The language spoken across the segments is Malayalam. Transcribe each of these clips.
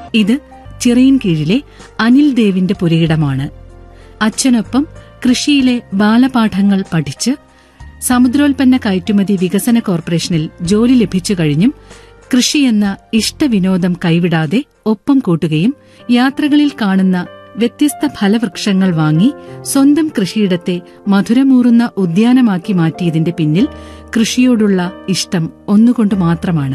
ഇത് ചിറയിൻ കീഴിലെ അനിൽ ദേവിന്റെ പുരയിടമാണ് അച്ഛനൊപ്പം കൃഷിയിലെ ബാലപാഠങ്ങൾ പഠിച്ച് സമുദ്രോൽപ്പന്ന കയറ്റുമതി വികസന കോർപ്പറേഷനിൽ ജോലി ലഭിച്ചു കഴിഞ്ഞും കൃഷിയെന്ന ഇഷ്ടവിനോദം കൈവിടാതെ ഒപ്പം കൂട്ടുകയും യാത്രകളിൽ കാണുന്ന വ്യത്യസ്ത ഫലവൃക്ഷങ്ങൾ വാങ്ങി സ്വന്തം കൃഷിയിടത്തെ മധുരമൂറുന്ന ഉദ്യാനമാക്കി മാറ്റിയതിന്റെ പിന്നിൽ കൃഷിയോടുള്ള ഇഷ്ടം ഒന്നുകൊണ്ട് മാത്രമാണ്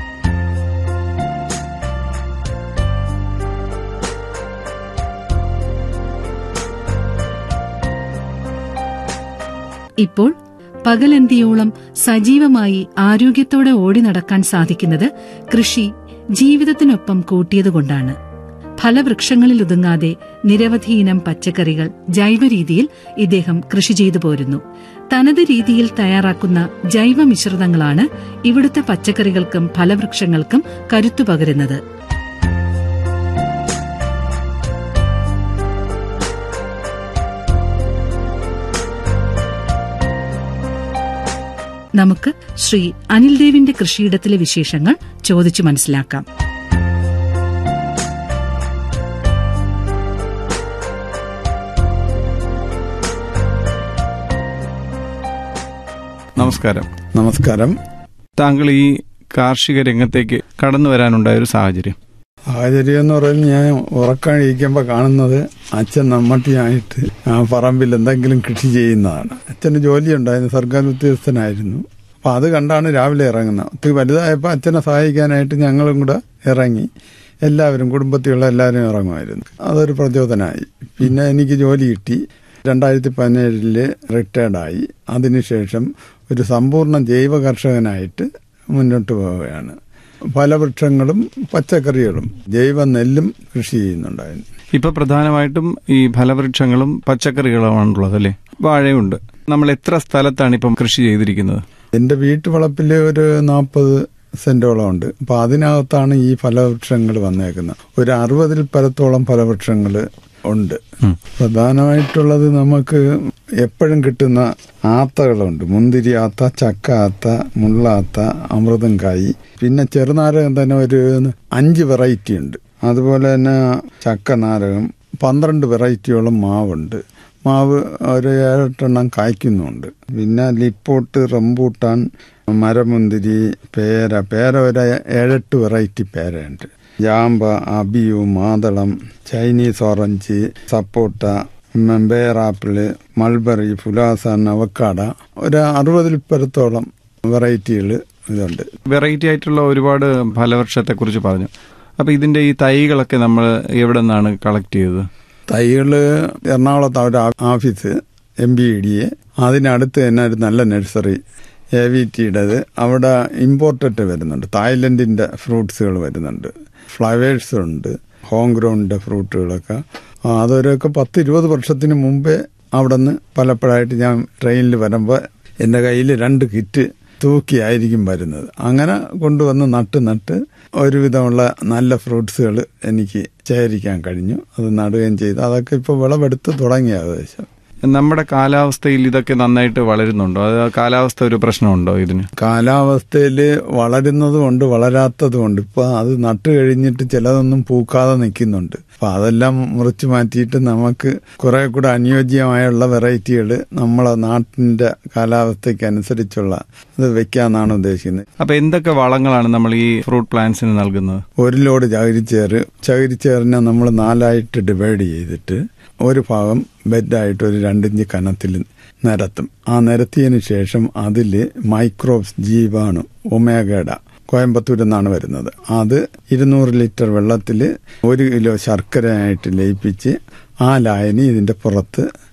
ഇപ്പോൾ പകലന്തിയോളം സജീവമായി ആരോഗ്യത്തോടെ ഓടി നടക്കാൻ സാധിക്കുന്നത് കൃഷി ജീവിതത്തിനൊപ്പം കൂട്ടിയതുകൊണ്ടാണ് ഫലവൃക്ഷങ്ങളിൽ ഒതുങ്ങാതെ നിരവധി ഇനം പച്ചക്കറികൾ ജൈവരീതിയിൽ ഇദ്ദേഹം കൃഷി ചെയ്തു പോരുന്നു തനത് രീതിയിൽ തയ്യാറാക്കുന്ന ജൈവ മിശ്രിതങ്ങളാണ് ഇവിടുത്തെ പച്ചക്കറികൾക്കും ഫലവൃക്ഷങ്ങൾക്കും കരുത്തു പകരുന്നത് നമുക്ക് ശ്രീ അനിൽ ദേവിന്റെ കൃഷിയിടത്തിലെ വിശേഷങ്ങൾ ചോദിച്ചു മനസ്സിലാക്കാം നമസ്കാരം നമസ്കാരം താങ്കൾ ഈ കാർഷിക രംഗത്തേക്ക് കടന്നു വരാനുണ്ടായ ഒരു സാഹചര്യം സാഹചര്യം എന്ന് പറയുന്നത് ഞാൻ ഉറക്കാനിരിക്കുമ്പോൾ കാണുന്നത് അച്ഛൻ നമ്മട്ടിയായിട്ട് ആ പറമ്പിൽ എന്തെങ്കിലും കൃഷി ചെയ്യുന്നതാണ് അച്ഛന് ജോലിയുണ്ടായിരുന്നു സർക്കാർ ഉദ്യോഗസ്ഥനായിരുന്നു അപ്പം അത് കണ്ടാണ് രാവിലെ ഇറങ്ങുന്നത് ഒത്തിരി വലുതായപ്പോൾ അച്ഛനെ സഹായിക്കാനായിട്ട് ഞങ്ങളും കൂടെ ഇറങ്ങി എല്ലാവരും കുടുംബത്തിലുള്ള എല്ലാവരും ഇറങ്ങുമായിരുന്നു അതൊരു പ്രചോദനമായി പിന്നെ എനിക്ക് ജോലി കിട്ടി രണ്ടായിരത്തി പതിനേഴില് റിട്ടയർഡായി അതിനുശേഷം ഒരു സമ്പൂർണ്ണ ജൈവ കർഷകനായിട്ട് മുന്നോട്ട് പോവുകയാണ് ഫലവൃക്ഷങ്ങളും പച്ചക്കറികളും ജൈവ നെല്ലും കൃഷി ചെയ്യുന്നുണ്ടായിരുന്നു ഇപ്പൊ പ്രധാനമായിട്ടും ഈ ഫലവൃക്ഷങ്ങളും പച്ചക്കറികളുമാണുള്ളത് അല്ലേ വാഴയുണ്ട് നമ്മൾ എത്ര സ്ഥലത്താണ് ഇപ്പം കൃഷി ചെയ്തിരിക്കുന്നത് എന്റെ വീട്ടുവളപ്പിൽ ഒരു നാൽപ്പത് സെന്റോളം ഉണ്ട് അപ്പൊ അതിനകത്താണ് ഈ ഫലവൃക്ഷങ്ങൾ വന്നേക്കുന്നത് ഒരു അറുപതിൽ പരത്തോളം ഫലവൃക്ഷങ്ങൾ ഉണ്ട് പ്രധാനമായിട്ടുള്ളത് നമുക്ക് എപ്പോഴും കിട്ടുന്ന ആത്തകളുണ്ട് മുന്തിരി ആത്ത ചക്ക ആത്ത മുള്ളാത്ത അമൃതം കായി പിന്നെ ചെറുനാരകം തന്നെ ഒരു അഞ്ച് വെറൈറ്റി ഉണ്ട് അതുപോലെ തന്നെ ചക്ക നാരകം പന്ത്രണ്ട് വെറൈറ്റിയോളം മാവുണ്ട് മാവ് ഒരു ഏഴെട്ടെണ്ണം കായ്ക്കുന്നുണ്ട് പിന്നെ ലിപ്പോട്ട് റംബൂട്ടാൻ മരമുന്തിരി പേര പേര ഒരു ഏഴെട്ട് വെറൈറ്റി പേരയുണ്ട് ജാമ്പ അബിയു മാതളം ചൈനീസ് ഓറഞ്ച് സപ്പോട്ട ബേറാപ്പിള് മൾബറി ഫുലാസ നവക്കാട ഒരു അറുപതിൽ പരത്തോളം വെറൈറ്റികൾ ഇതുണ്ട് വെറൈറ്റി ആയിട്ടുള്ള ഒരുപാട് ഫലവൃക്ഷത്തെ കുറിച്ച് പറഞ്ഞു അപ്പൊ ഇതിന്റെ ഈ തൈകളൊക്കെ നമ്മൾ എവിടെ നിന്നാണ് കളക്ട് ചെയ്തത് തൈകള് എറണാകുളത്ത് ഒരു office M B D A അതിനടുത്ത് തന്നെ ഒരു നല്ല നഴ്സറി എ വി ടിയുടേത് അവിടെ ഇമ്പോർട്ടഡ് വരുന്നുണ്ട് തായ്ലൻഡിന്റെ ഫ്രൂട്ട്സുകൾ വരുന്നുണ്ട് ഫ്ലവേഴ്സ് ഉണ്ട് ഹോം ഗ്രൗണ്ടിന്റെ ഫ്രൂട്ടുകളൊക്കെ അതൊരൊക്കെ പത്ത് ഇരുപത് വർഷത്തിന് മുമ്പേ അവിടെ നിന്ന് പലപ്പോഴായിട്ട് ഞാൻ ട്രെയിനിൽ വരുമ്പോൾ എൻ്റെ കയ്യിൽ രണ്ട് കിറ്റ് തൂക്കിയായിരിക്കും വരുന്നത് അങ്ങനെ കൊണ്ടുവന്ന് നട്ട് നട്ട് ഒരുവിധമുള്ള നല്ല ഫ്രൂട്ട്സുകൾ എനിക്ക് ശേഖരിക്കാൻ കഴിഞ്ഞു അത് നടുകയും ചെയ്തു അതൊക്കെ ഇപ്പോൾ വിളവെടുത്ത് തുടങ്ങി ഏകദേശം നമ്മുടെ കാലാവസ്ഥയിൽ ഇതൊക്കെ നന്നായിട്ട് വളരുന്നുണ്ടോ അത് കാലാവസ്ഥ ഒരു പ്രശ്നമുണ്ടോ ഇതിന് കാലാവസ്ഥയിൽ വളരുന്നതുമുണ്ട് വളരാത്തതുമുണ്ട് ഇപ്പൊ അത് നട്ട് കഴിഞ്ഞിട്ട് ചിലതൊന്നും പൂക്കാതെ നിൽക്കുന്നുണ്ട് അപ്പൊ അതെല്ലാം മുറിച്ചു മാറ്റിയിട്ട് നമുക്ക് കുറെ കൂടെ അനുയോജ്യമായുള്ള വെറൈറ്റികൾ നമ്മളെ നാട്ടിന്റെ കാലാവസ്ഥയ്ക്ക് അനുസരിച്ചുള്ള ഇത് വെക്കാന്നാണ് ഉദ്ദേശിക്കുന്നത് അപ്പൊ എന്തൊക്കെ വളങ്ങളാണ് നമ്മൾ ഈ ഫ്രൂട്ട് പ്ലാന്റ്സിന് നൽകുന്നത് ഒരു ലോഡ് ചകിരിച്ചേറ് ചകിരിച്ചേറിനെ നമ്മൾ നാലായിട്ട് ഡിവൈഡ് ചെയ്തിട്ട് ഒരു ഭാഗം ബെഡായിട്ട് ഒരു രണ്ടിഞ്ച് കനത്തിൽ നിരത്തും ആ നിരത്തിയതിന് ശേഷം അതിൽ മൈക്രോബ്സ് ജീവാണു ഒമേഗയുടെ കോയമ്പത്തൂരിൽ നിന്നാണ് വരുന്നത് അത് ഇരുന്നൂറ് ലിറ്റർ വെള്ളത്തിൽ ഒരു കിലോ ശർക്കരയായിട്ട് ലയിപ്പിച്ച് ആ ലായനി ഇതിന്റെ പുറത്ത്